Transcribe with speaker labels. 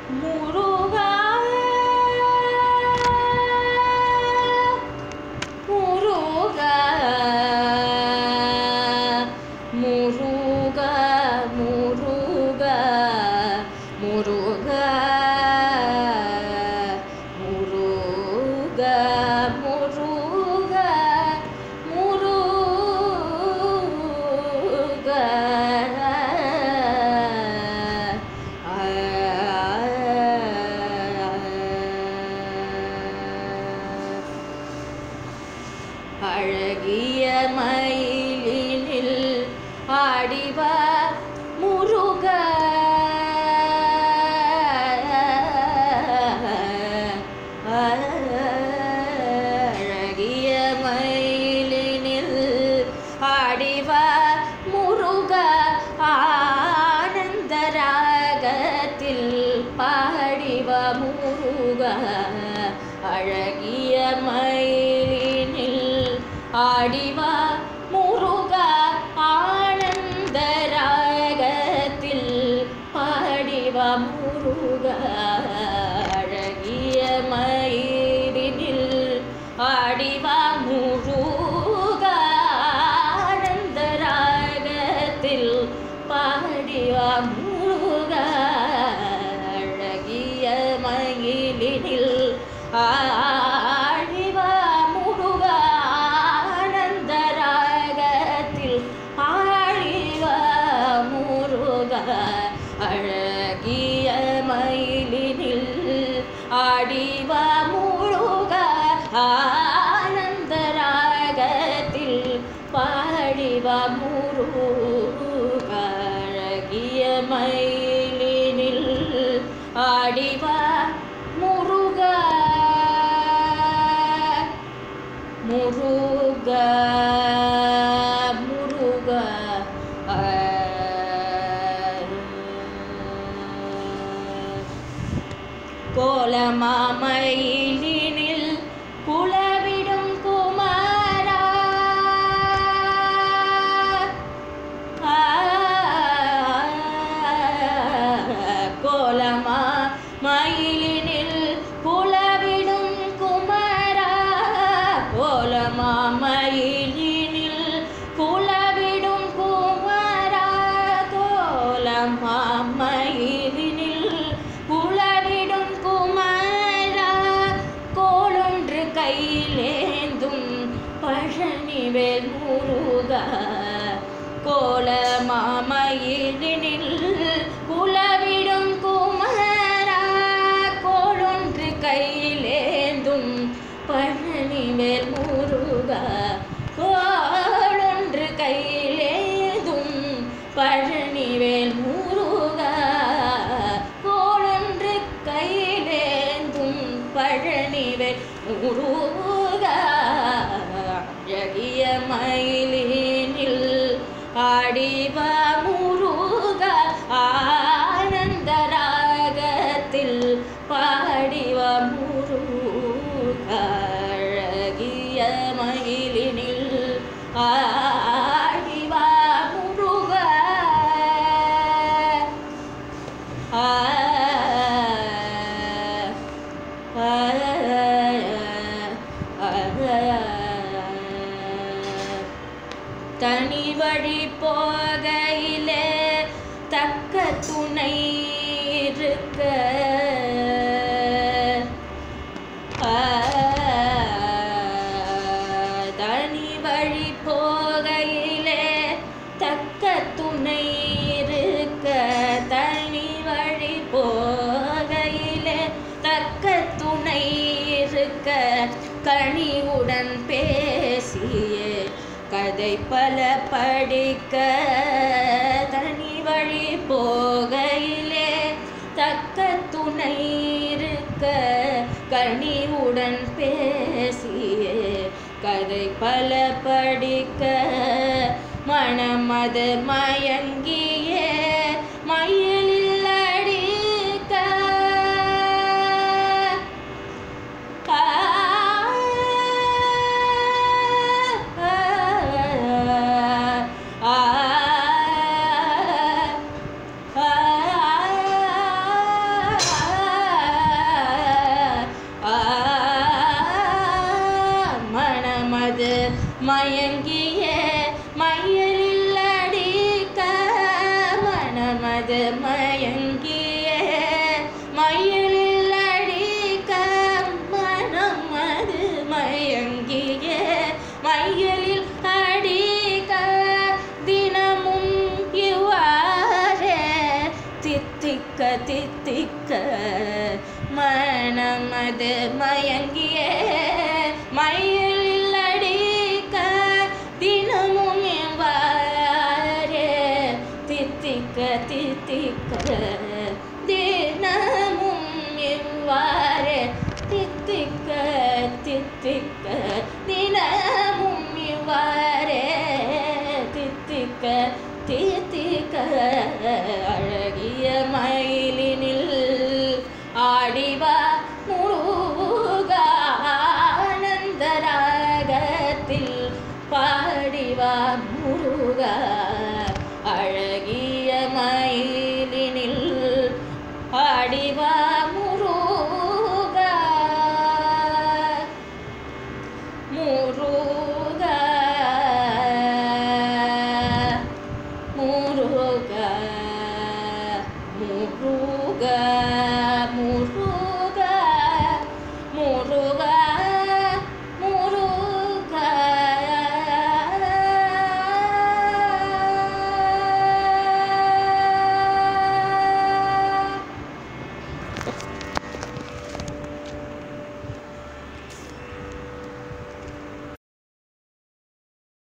Speaker 1: முருகா முருகா முருகா முருகா முருகா முருகா முருகா முருகா அழகிய மயிலினில் ஆடிவா முருக அழகிய மயிலினில் ஆடிவா முருக ஆனந்த ராகத்தில் பாடிவ முருக அழகிய மயிலினில் ஆடிவா முருக ஆனந்த ராகத்தில் பாடிவ முருக அழகிய மயிலினில் ஆடிவா முருக ஆனந்த ராகத்தில் பாடிவா முருக அழகிய மயிலினில் ஆடிவா முருக ஆனந்த ராகத்தில் ஆழிவா முருக அழகிய மயிலினில் ஆடிவா முருக ஆனந்த ராகத்தில் பாடிவா முருக அழகிய மயிலினில் ஆடிவா முருக முருக முருக கோலமாமயிலினில் குலவிடும் குமாரா கோலமா மயிலினில் குலவிடும் குமரா கோலமா மயிலினில் குலவிடும் குமரா கோலமா மயிலினில் குலவிடும் குமரா கோலொன்று கையிலேந்தும் பழனிவேல் முருகா கோல மாமயிலினில் குலவிடும் குமரா கோலொன்று கையிலேந்தும் பழனிவேல் முருகா கோலொன்று கையிலேந்தும் பழனிவேல் முருகா கோலொன்று கையிலேந்தும் பழனிவேல் முருகா அழகிய மயிலினில் ஆடிவா முருக ஆனந்த ராகத்தில் பாடிவா முருக அழகிய மயிலினில் ஆடிவா முருக ஆ தனி வழி போகையிலே தக்க துணை இருக்க ஆ, தனி வழி போகையிலே தக்க துணை இருக்க தனி வழி போகையிலே தக்க துணை இருக்க கனிவுடன் பேசியே கதை பல படிக்க தனி வழி போகையிலே தக்க துணை இருக்க கனிவுடன் பேசியே கதை பல படிக்க மனமது மயங்கியே மயிலில் அடிக்க ஆ, ஆ, ஆ, ஆ, மனமது மயங்கிய மயிலில் அடிக்க மனமது மயங்கிய மயிலில் அடிக்க தினமும் இவ்வாறே தித்திக்க தித்திக்க மனமது மயங்கிய மயிலில் அடிக்க தினமும் இவ்வாறே தித்திக்க தித்திக்க தே